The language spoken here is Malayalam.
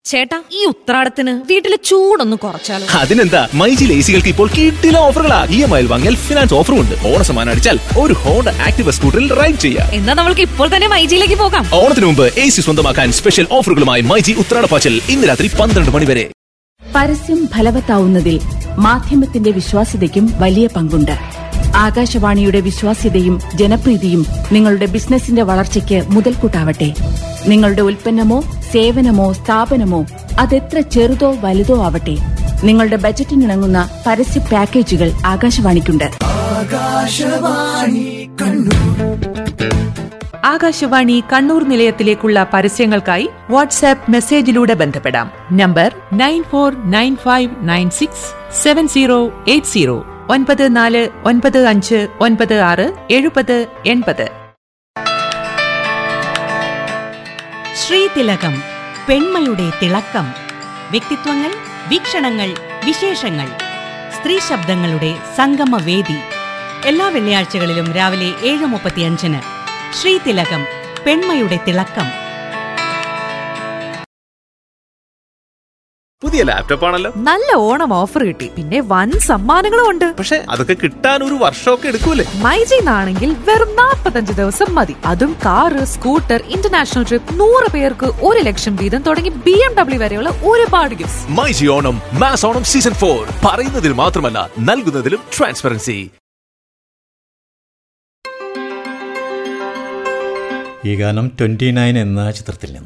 ചേട്ടാ ഈ ഉത്രാടത്തിന് വീട്ടിലെ ചൂടൊന്ന് കുറച്ചാലോ അതിനെന്താ മൈജി ലേസികൾക്ക് ഇപ്പോൾ കിട്ടില ഓഫറുകളാ ഇ എം ഐ വാങ്ങിയാൽ ഫിനാൻസ് ഓഫറും ഉണ്ട് ഓണസമ്മാനം അടിച്ചാൽ ഒരു ഹോണ്ട ആക്ടിവ സ്കൂട്ടറിൽ റൈഡ് ചെയ്യാം എന്നാ നമ്മൾക്ക് ഇപ്പോൾ തന്നെ മൈജിയിലേക്ക് പോകാം ഓണത്തിന് മുമ്പ് എ സി സ്വന്തമാക്കാൻ സ്പെഷ്യൽ ഓഫറുകളുമായി മൈജി ഉത്രാടപ്പാച്ചൽ ഇന്ന് രാത്രി പന്ത്രണ്ട് മണി വരെ പരസ്യം ഫലവത്താവുന്നതിൽ മാധ്യമത്തിന്റെ വിശ്വാസ്യതയ്ക്കും വലിയ പങ്കുണ്ട് ആകാശവാണിയുടെ വിശ്വാസ്യതയും ജനപ്രീതിയും നിങ്ങളുടെ ബിസിനസിന്റെ വളർച്ചയ്ക്ക് മുതൽക്കൂട്ടാവട്ടെ നിങ്ങളുടെ ഉൽപ്പന്നമോ സേവനമോ സ്ഥാപനമോ അതെത്ര ചെറുതോ വലുതോ ആവട്ടെ നിങ്ങളുടെ ബജറ്റിനിണങ്ങുന്ന പരസ്യ പാക്കേജുകൾ ആകാശവാണിക്കുണ്ട് ആകാശവാണി കണ്ണൂർ നിലയത്തിലേക്കുള്ള പരസ്യങ്ങൾക്കായി വാട്സാപ്പ് മെസ്സേജിലൂടെ ബന്ധപ്പെടാം number nine four nine five nine six seven zero eight zero ഒൻപത് നാല് ഒൻപത് അഞ്ച് ഒൻപത് ആറ് എഴുപത് എൺപത് ശ്രീതിലകം പെൺമയുടെ തിളക്കം വ്യക്തിത്വങ്ങൾ വീക്ഷണങ്ങൾ വിശേഷങ്ങൾ സ്ത്രീ ശബ്ദങ്ങളുടെ സംഗമവേദി എല്ലാ വെള്ളിയാഴ്ചകളിലും രാവിലെ ഏഴ് മുപ്പത്തിയഞ്ചിന് ശ്രീതിലകം പെൺമയുടെ തിളക്കം പുതിയ ലാപ്ടോപ്പ് ആണല്ലോ നല്ല ഓണം ഓഫർ കിട്ടി പിന്നെ വൻ സമ്മാനങ്ങളും ഉണ്ട് പക്ഷെ അതൊക്കെ കിട്ടാൻ ഒരു വർഷമൊക്കെ എടുക്കൂലേ മൈജിന്നാണെങ്കിൽ വെറും 45 ദിവസം മതി അതും കാറ് സ്കൂട്ടർ ഇന്റർനാഷണൽ ട്രിപ്പ് നൂറ് പേർക്ക് ഒരു ലക്ഷം വീതം തുടങ്ങി ബി എം ഡബ്ല്യു വരെയുള്ള ഒരുപാട് gift myG Onam mass Onam season four പറയുന്നതിൽ മാത്രമല്ല നൽകുന്നതിലും ട്രാൻസ്പെറൻസി ഈ ഗാനം ട്വൻറ്റി നയൻ എന്ന ചിത്രത്തിൽ നിന്ന്